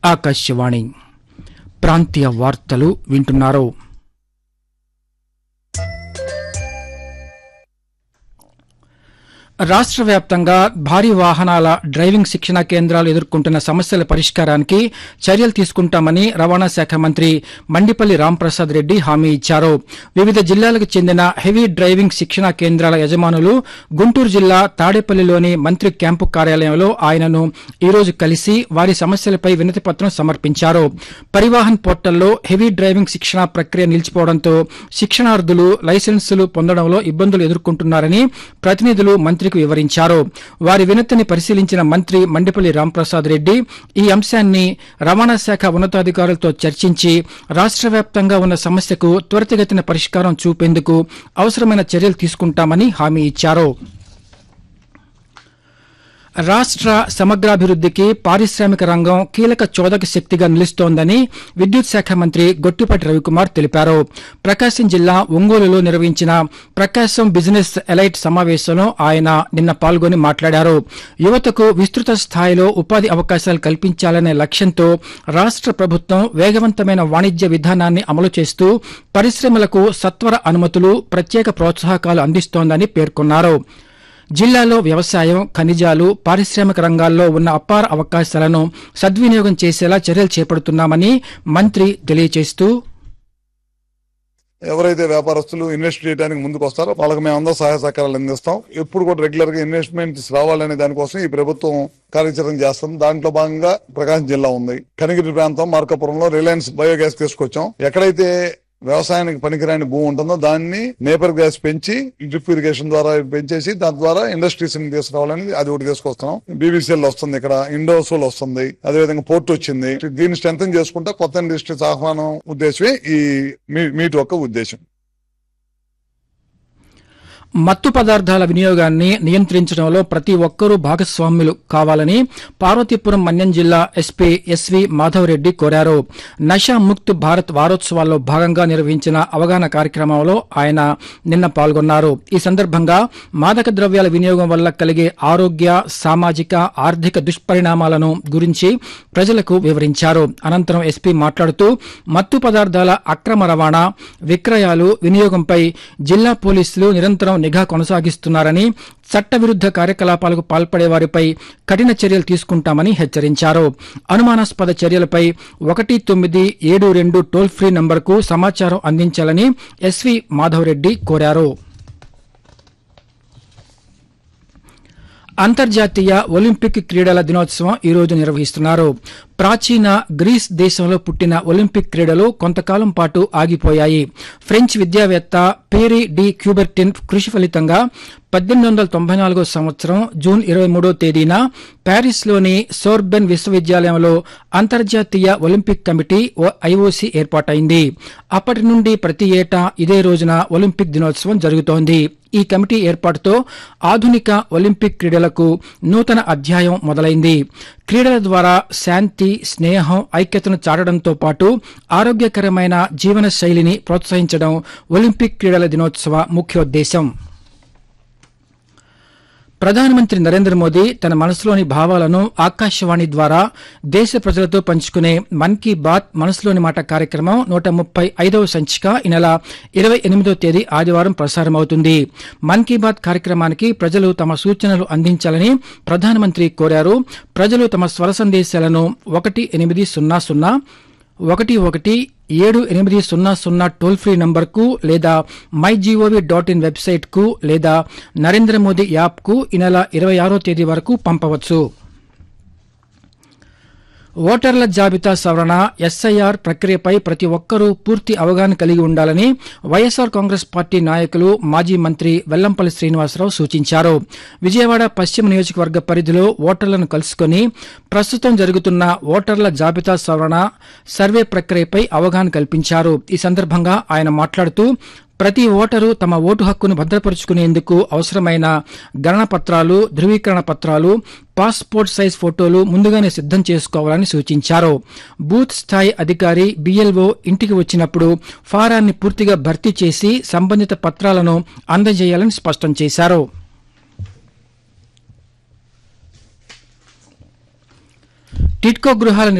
ఆకాశవాణి ప్రాంతీయ వార్తలు వింటున్నారు రాష్ట్ర వ్యాప్తంగా భారీ వాహనాల డ్రైవింగ్ శిక్షణ కేంద్రాలు ఎదుర్కొంటున్న సమస్యల పరిష్కారానికి చర్యలు తీసుకుంటామని రవాణా శాఖ మంత్రి మండిపల్లి రాంప్రసాద్ రెడ్డి హామీ ఇచ్చారు వివిధ జిల్లాలకు చెందిన హెవీ డ్రైవింగ్ శిక్షణ కేంద్రాల యజమానులు గుంటూరు జిల్లా తాడేపల్లిలోని మంత్రి క్యాంపు కార్యాలయంలో ఆయనను ఈరోజు కలిసి వారి సమస్యలపై వినతి పత్రం సమర్పించారు పరివాహన్ పోర్టల్లో హెవీ డ్రైవింగ్ శిక్షణ ప్రక్రియ నిలిచిపోవడంతో శిక్షణార్థులు లైసెన్సులు పొందడంలో ఇబ్బందులు ఎదుర్కొంటున్నారని ప్రతినిధులు మంత్రికి వివరించారు వారి వినతిని పరిశీలించిన మంత్రి మండిపల్లి రాంప్రసాద్ రెడ్డి ఈ అంశాన్ని రవాణా శాఖ ఉన్నతాధికారులతో చర్చించి రాష్ట్ర వ్యాప్తంగా ఉన్న సమస్యకు త్వరితగతిన పరిష్కారం చూపేందుకు అవసరమైన చర్యలు తీసుకుంటామని హామీ ఇచ్చారు రాష్ట్ర సమగ్రాభివృద్ధికి పారిశ్రామిక రంగం కీలక చోదక శక్తిగా నిలుస్తోందని విద్యుత్ శాఖ మంత్రి గొట్టిపాటి రవికుమార్ తెలిపారు ప్రకాశం జిల్లా ఒంగోలులో నిర్వహించిన ప్రకాశం బిజినెస్ ఎలైట్ సమావేశంలో ఆయన నిన్న పాల్గొని మాట్లాడారు యువతకు విస్తృత స్థాయిలో ఉపాధి అవకాశాలు కల్పించాలనే లక్ష్యంతో రాష్ట్ర ప్రభుత్వం వేగవంతమైన వాణిజ్య విధానాన్ని అమలు చేస్తూ పరిశ్రమలకు సత్వర అనుమతులు ప్రత్యేక ప్రోత్సాహకాలు అందిస్తోందని పేర్కొన్నారు జిల్లాలో వ్యవసాయం ఖనిజాలు పారిశ్రామిక రంగాల్లో ఉన్న అపార అవకాశాలను సద్వినియోగం చేసేలా చర్యలు చేపడుతున్నామని మంత్రి తెలియజేస్తూ ఎవరైతే వ్యాపారస్తులు ఇన్వెస్ట్ చేయడానికి ముందుకు వస్తారో వాళ్ళకి మేము అందరూ సహాయ సహకారాలు అందిస్తాం ఎప్పుడు కూడా రెగ్యులర్ గా ఇన్వెస్ట్మెంట్స్ రావాలనే దానికోసం ఈ ప్రభుత్వం కార్యాచరణ చేస్తుంది దాంట్లో భాగంగా ప్రకాశం జిల్లా ఉంది కనిగిరి ప్రాంతం మార్కాపురంలో రిలయన్స్ బయోగ్యాస్ తీసుకొచ్చాం ఎక్కడైతే వ్యవసాయానికి పనికిరాని భూమి ఉంటుందో దాన్ని నేపర్ గ్యాస్ పెంచి డ్రిప్ ఇరిగేషన్ ద్వారా పెంచేసి దాని ద్వారా ఇండస్ట్రీస్ ని తీసుకురావాలని అది ఒకటి తీసుకొస్తున్నాం బీబీసీఎల్ వస్తుంది ఇక్కడ ఇండోసోల్ వస్తుంది అదేవిధంగా పోర్ట్ వచ్చింది దీన్ని స్ట్రెంగ్ చేసుకుంటా కొత్త ఇండస్ట్రీస్ ఆహ్వానం ఉద్దేశమే ఈ మీ- మీట్ యొక్క ఉద్దేశం మత్తు పదార్థాల వినియోగాన్ని నియంత్రించడంలో ప్రతి ఒక్కరూ భాగస్వాములు కావాలని పార్వతీపురం మన్యం జిల్లా ఎస్పీ ఎస్వి మాధవరెడ్డి కోరారు నషా ముక్త్ భారత్ వారోత్సవాల్లో భాగంగా నిర్వహించిన అవగాహన కార్యక్రమంలో ఆయన నిన్న పాల్గొన్నారు ఈ సందర్భంగా మాదక ద్రవ్యాల వినియోగం వల్ల కలిగే ఆరోగ్య సామాజిక ఆర్థిక దుష్పరిణామాలను గురించి ప్రజలకు వివరించారు అనంతరం ఎస్పీ మాట్లాడుతూ మత్తు పదార్థాల అక్రమ రవాణా విక్రయాలు వినియోగంపై జిల్లా పోలీసులు నిరంతరం నిఘా కొనసాగిస్తున్నారని చట్టవిరుద్ధ కార్యకలాపాలకు పాల్పడే వారిపై కఠిన చర్యలు తీసుకుంటామని హెచ్చరించారు అనుమానాస్పద చర్యలపై ఒకటి తొమ్మిది ఏడు రెండు టోల్ ఫ్రీ నంబర్కు సమాచారం అందించాలని ఎస్వి మాధవరెడ్డి కోరారు అంతర్జాతీయ ఒలింపిక్ క్రీడల దినోత్సవం ఈ రోజు నిర్వహిస్తున్నారు ప్రాచీన గ్రీస్ దేశంలో పుట్టిన ఒలింపిక్ క్రీడలు కొంతకాలం పాటు ఆగిపోయాయి ఫ్రెంచ్ విద్యావేత్త పేరీ డి క్యూబెర్టిన్ కృషి ఫలితంగా పద్దెనిమిది వందల తొంభై నాలుగో సంవత్సరం జూన్ ఇరవై మూడో తేదీన ప్యారిస్లోని సోర్బెన్ విశ్వవిద్యాలయంలో అంతర్జాతీయ ఒలింపిక్ కమిటీ ఐఓసీ ఏర్పాటైంది అప్పటి నుండి ప్రతి ఏటా ఇదే రోజున ఒలింపిక్ దినోత్సవం జరుగుతోంది ఈ కమిటీ ఏర్పాటుతో ఆధునిక ఒలింపిక్ క్రీడలకు నూతన అధ్యాయం మొదలైంది క్రీడల ద్వారా శాంతి స్నేహం ఐక్యతను చాటడంతో పాటు ఆరోగ్యకరమైన జీవన శైలిని ప్రోత్సహించడం ఒలింపిక్ క్రీడల దినోత్సవ ముఖ్యోద్దేశం ప్రధానమంత్రి నరేంద్ర మోదీ తన మనసులోని భావాలను ఆకాశవాణి ద్వారా దేశ ప్రజలతో పంచుకునే మన్ కీ బాత్ మనసులోని మాట కార్యక్రమం నూట ముప్పై ఐదవ సంచిక ఈ నెల ఇరవై ఎనిమిదో తేదీ ఆదివారం ప్రసారమవుతుంది మన్ కీ బాత్ కార్యక్రమానికి ప్రజలు తమ సూచనలు అందించాలని ప్రధానమంత్రి కోరారు ప్రజలు తమ స్వర సందేశాలను ఒకటి ఎనిమిది సున్నా సున్నా ఒకటి ఒకటి ఏడు ఎనిమిది సున్నా సున్నా టోల్ ఫ్రీ నంబర్కు లేదా మై జీఓవి డాట్ ఇన్ వెబ్సైట్కు లేదా నరేంద్ర మోదీ యాప్కు ఈ నెల ఇరవై ఆరో తేదీ వరకు పంపవచ్చు ఓటర్ల జాబితా సవరణ ఎస్ఐఆర్ ప్రక్రియపై ప్రతి ఒక్కరూ పూర్తి అవగాహన కలిగి ఉండాలని వైఎస్సార్ కాంగ్రెస్ పార్టీ నాయకులు మాజీ మంత్రి వెల్లంపల్లి శ్రీనివాసరావు సూచించారు విజయవాడ పశ్చిమ నియోజకవర్గ పరిధిలో ఓటర్లను కలుసుకుని ప్రస్తుతం జరుగుతున్న ఓటర్ల జాబితా సవరణ సర్వే ప్రక్రియపై అవగాహన కల్పించారు ఈ సందర్భంగా ఆయన మాట్లాడుతూ ప్రతి ఓటరు తమ ఓటు హక్కును భద్రపరుచుకునేందుకు అవసరమైన గణన పత్రాలు ధృవీకరణ పత్రాలు పాస్పోర్ట్ సైజ్ ఫోటోలు ముందుగానే సిద్దం చేసుకోవాలని సూచించారు బూత్ స్థాయి అధికారి బిఎల్ఓ ఇంటికి వచ్చినప్పుడు ఫారాన్ని పూర్తిగా భర్తీ చేసి సంబంధిత పత్రాలను అందజేయాలని స్పష్టం చేశారు టిడ్కో గృహాల